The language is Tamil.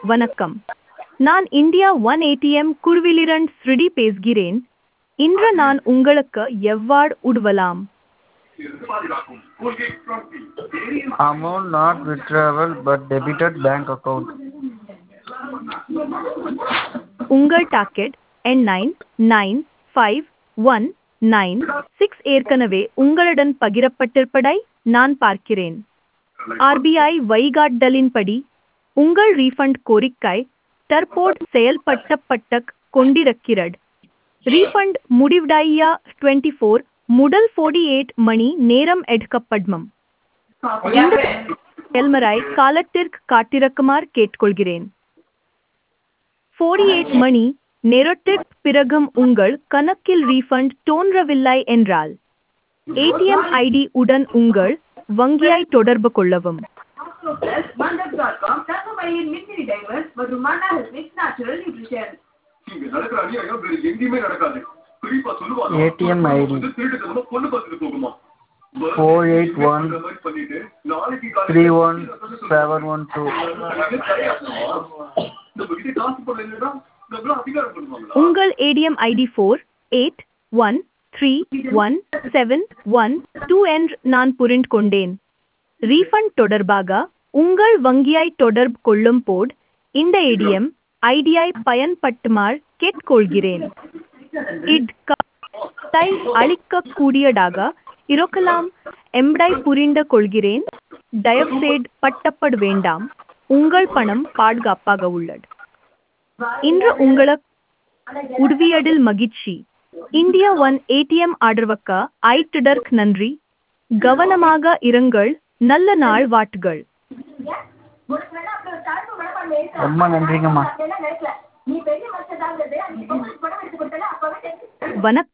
வணக்கம் நான் இந்தியா ஒன் ஏடிஎம் குழுவிலிருந்து ஸ்ருதி பேசுகிறேன் இன்று நான் உங்களுக்கு எவ்வாறு உதவலாம் Amount not withdrawal but debited bank account. உங்கள் டாக்கெட் எண் nine nine five one nine six ஏற்கனவே உங்களுடன் பகிரப்பட்டிருப்பதை நான் பார்க்கிறேன் ஆர்பிஐ வழிகாட்டலின்படி உங்கள் ரீஃபண்ட் கோரிக்கை தற்போது செயல்படுத்தப்பட்டு கொண்டிருக்கிறது ரீஃபண்ட் முடிவடைய டுவெண்ட்டி ஃபோர் முதல் ஃபோர்டி எயிட் மணி நேரம் எடுக்கப்படும் இந்த செயல்முறை காலத்திற்கு காத்திருக்குமாறு கேட்டுக்கொள்கிறேன் ஃபோர்டி எயிட் மணி நேரத்திற்கு பிறகும் உங்கள் கணக்கில் ரீஃபண்ட் தோன்றவில்லை என்றால் ஏடிஎம் ஐடி உடன் உங்கள் வங்கியை தொடர்பு கொள்ளவும் Plus, Mandap.com தங்கமணியின் மின்மினி டைமண்ட்ஸ் மற்றும் மன்னா ஹெல்மிக்ஸ் நேச்சுரல் நியூட்ரிஷன் இங்க நடக்கிற அநியாயம் வேற எங்கேயுமே நடக்காது பெரியப்பா சொல்லுவாங்க ATM ID. திருட்டுத்தனமா பொண்ணு பார்த்துட்டு போகுமா Four eight one இந்த மாதிரி பண்ணிட்டு நாளைக்கு Three one seven one two. நம்ம கிட்ட காசு பணம் இல்லைன்னா நம்மளாம் அதிகாரம் பண்ணுவாங்களா உங்கள் ATM ID four eight one three one seven one two என்று நான் புரிந்து கொண்டேன் ரீஃபண்ட் தொடர்பாக உங்கள் வங்கியை தொடர்பு கொள்ளும் போது இந்த ஏடிஎம் ஐடியை பயன்படுத்துமாறு கேட்டுக்கொள்கிறேன் இட்கை அளிக்கக்கூடியதாக இருக்கலாம் எம்படை புரிந்து கொள்கிறேன் தயவுசெய்து பட்டப்பட வேண்டாம் உங்கள் பணம் பாதுகாப்பாக உள்ளது இன்று உங்களுக்கு உதவியதில் மகிழ்ச்சி இந்தியா ஒன் ஏடிஎம் ஆதரவுக்க ஐட்டுடர்க் நன்றி கவனமாக இருங்கள் நல்ல நாள் வாட்டுகள் உனக்கு வேணா அப்புறம் கருப்பு மனப்பான்மை இருக்கா? ரொம்ப நன்றிங்கம்மா அப்படியெல்லாம் நினைக்கல நீ பெரிய மனுஷன் அன்னைக்கு பொங்கலுக்கு படம் எடுத்து கொடுத்தல அப்பவே தெரிஞ்சு வணக்கம்